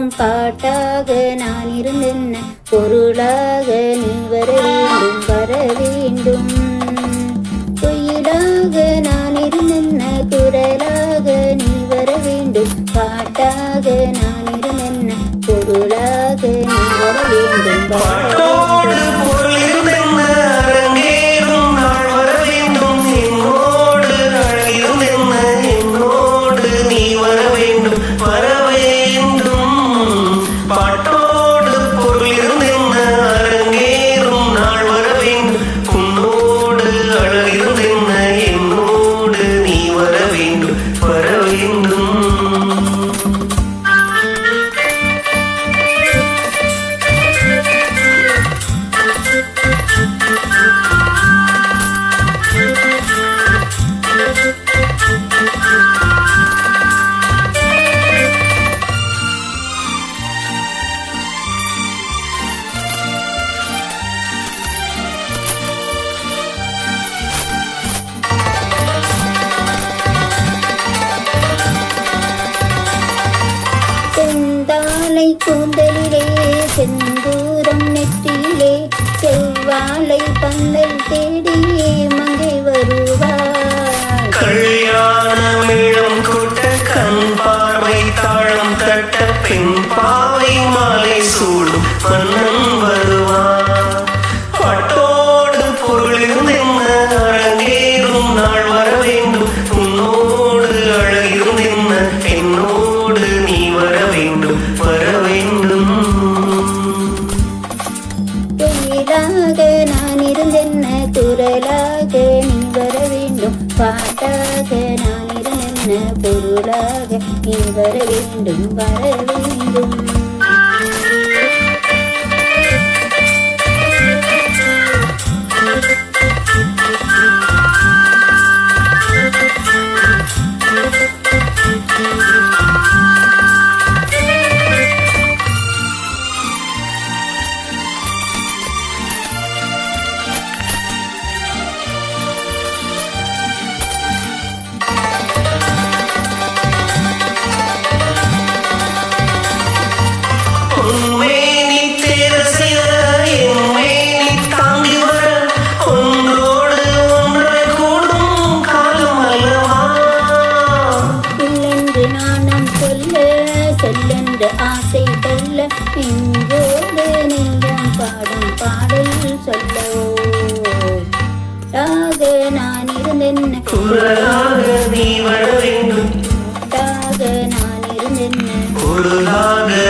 வேண்டும் பாட்டாக நான் இருந்தென்ன பொருளாக நீ வர வேண்டும் வர வேண்டும் குயிலாக நான் இருந்தென்ன குரலாக நீ வர வேண்டும் பாட்டாக நான் இருந்தென்ன பொருளாக நீ வர வேண்டும் வர பாட்டோடு பொருள் இருந்தென்ன அரங்கேறும் நாள் வர வேண்டும் என்னோடு அழகிருந்தென்ன என்னோடு நீ வர வேண்டும் வர வேண்டும் பாட்டோடு பொருள் இருந்தென்ன அரங்கேறும் நாள் வர வேண்டும் உன்னோடு அழகிருந்தென்ன என்னோடு நீ வர வேண்டும் வர வேண்டும் செந்தாலை கூந்தலிலே செந்தூரம் நெற்றியிலே செவ்வாழை பந்தல் தேடியே மங்கை வருவாள் கல்யாண மேளம் கொட்ட கண் பார்வை தாளம் தட்ட பெண் பாவை மாலை சூடும் மன்னன் வருவான் பட்டோடு பொருள் இருந்தென்ன அழகேறும் நாள் வர வேண்டும் உன்னோடு அழகிருந்தென்ன என்னோடு நீ வர வேண்டும் வர வேண்டும் குயிலாக நான் இருந்தென்ன குரலாக நீ வர வேண்டும் பாட்டாக நான் இருந்தென்ன பொருளாக நீ வர வேண்டும் வர வேண்டும் உன்மேனி தேர சில என்மேனி தாங்கி வர ஒன்றோடு ஒன்றை கூடும் காலம் அல்லவா இல்லென்று நாணம் சொல்ல சொல்லென்று ஆசை கொள்ள நெஞ்சோடு நெஞ்சம் பாடும் பாடல் சொல்லவோ தாக நான் இருந்தென்ன குரலாக நீ வர வேண்டும் தாக நான் இருந்தென்ன பொருளாக